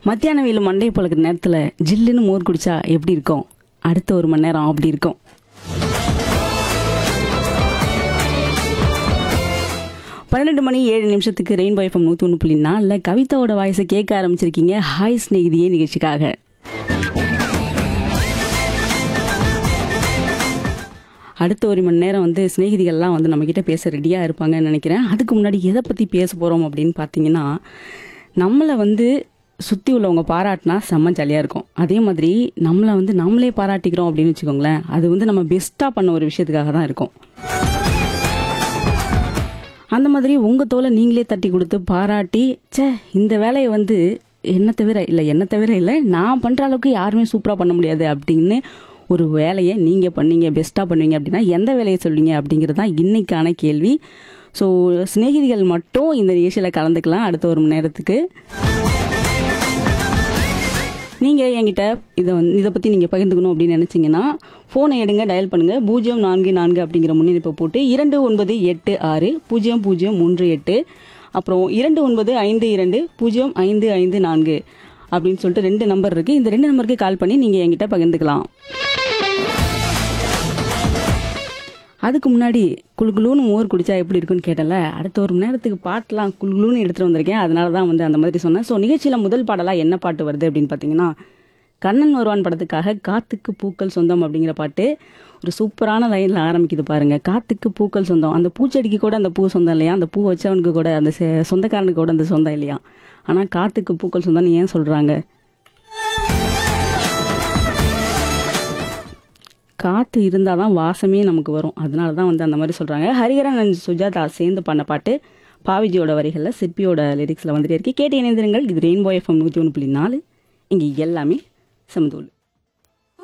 மத்தியான வெயில் மண்டை பழக்கிற நேரத்தில் ஜில்லுன்னு மோர் குடிச்சா எப்படி இருக்கும் அடுத்த ஒரு மணி நேரம் அப்படி இருக்கும் பன்னெண்டு மணி ஏழு நிமிஷத்துக்கு ரெயின்போ எஃப்எம் நூற்றி ஒன்று புள்ளி நாலில் கவிதாவோட வாய்ஸை கேட்க ஆரம்பிச்சிருக்கீங்க ஹாய் ஸ்நேகிதியே நிகழ்ச்சிக்காக அடுத்த ஒரு மணி நேரம் வந்து சிநேகிதிகள்லாம் வந்து நம்மக்கிட்ட பேச ரெடியாக இருப்பாங்கன்னு நினைக்கிறேன் அதுக்கு முன்னாடி எதை பற்றி பேச போகிறோம் அப்படின்னு பார்த்தீங்கன்னா நம்மளை வந்து சுற்றி உள்ளவங்க பாராட்டினா செம்ம ஜாலியாக இருக்கும் அதே மாதிரி நம்மளை வந்து நம்மளே பாராட்டிக்கிறோம் அப்படின்னு வச்சுக்கோங்களேன் அது வந்து நம்ம பெஸ்ட்டாக பண்ண ஒரு விஷயத்துக்காக தான் இருக்கும் அந்த மாதிரி உங்கள் தோலை நீங்களே தட்டி கொடுத்து பாராட்டி ச்சே இந்த வேலையை வந்து என்ன தவிர இல்லை என்ன தவிர இல்லை நான் பண்ணுற அளவுக்கு யாருமே சூப்பராக பண்ண முடியாது அப்படின்னு ஒரு வேலையை நீங்கள் பண்ணீங்க பெஸ்ட்டாக பண்ணுவீங்க அப்படின்னா எந்த வேலையை சொல்வீங்க அப்படிங்கிறது தான் இன்னைக்கான கேள்வி ஸோ சிநேகிதிகள் மட்டும் இந்த நிகழ்ச்சியில் கலந்துக்கலாம் அடுத்த ஒரு மணி நேரத்துக்கு நீங்கள் என்கிட்ட இதை வந்து இதை பற்றி நீங்கள் பகிர்ந்துக்கணும் அப்படின்னு நினச்சிங்கன்னா ஃபோனை எடுங்க டயல் பண்ணுங்கள் பூஜ்ஜியம் நான்கு நான்கு அப்படிங்கிற முன்னிணைப்பை போட்டு இரண்டு ஒன்பது எட்டு ஆறு பூஜ்ஜியம் பூஜ்ஜியம் மூன்று எட்டு அப்புறம் இரண்டு ஒன்பது ஐந்து இரண்டு பூஜ்ஜியம் ஐந்து ஐந்து நான்கு அப்படின்னு சொல்லிட்டு ரெண்டு நம்பர் இருக்குது இந்த ரெண்டு நம்பருக்கு கால் பண்ணி நீங்கள் என்கிட்ட பகிர்ந்துக்கலாம் அதுக்கு முன்னாடி குளுகுளுன்னு மோர் குடிச்சா எப்படி இருக்குன்னு கேட்டல அடுத்த ஒரு மணி நேரத்துக்கு பாட்டெலாம் குளுகுளுன்னு எடுத்துகிட்டு வந்திருக்கேன் அதனால தான் வந்து அந்த மாதிரி சொன்னேன் ஸோ நிகழ்ச்சியில் முதல் பாடலாக என்ன பாட்டு வருது அப்படின்னு பார்த்தீங்கன்னா கண்ணன் வருவான் படத்துக்காக காத்துக்கு பூக்கள் சொந்தம் அப்படிங்கிற பாட்டு ஒரு சூப்பரான லைனில் ஆரம்பிக்குது பாருங்க காத்துக்கு பூக்கள் சொந்தம் அந்த பூச்செடிக்கு கூட அந்த பூ சொந்தம் இல்லையா அந்த பூ வச்சவனுக்கு கூட அந்த செ- சொந்தக்காரனுக்கு கூட அந்த சொந்தம் இல்லையா ஆனால் காத்துக்கு பூக்கள் சொந்தம்னு ஏன் சொல்கிறாங்க காற்று இருந்தால் தான் வாசமே நமக்கு வரும் அதனால தான் வந்து அந்த மாதிரி சொல்கிறாங்க ஹரிஹரன் and சுஜாதா சேர்ந்து பண்ண பாட்டு பாவிஜியோட வரிகளில் சிற்பியோட லிரிக்ஸில் வந்துட்டே இருக்கு கேட்டு இணைந்திருங்கள் இது ரெயின்போ எஃப்எம் நூற்றி ஒன்று புள்ளி நாலு இங்கே எல்லாமே சமதூள்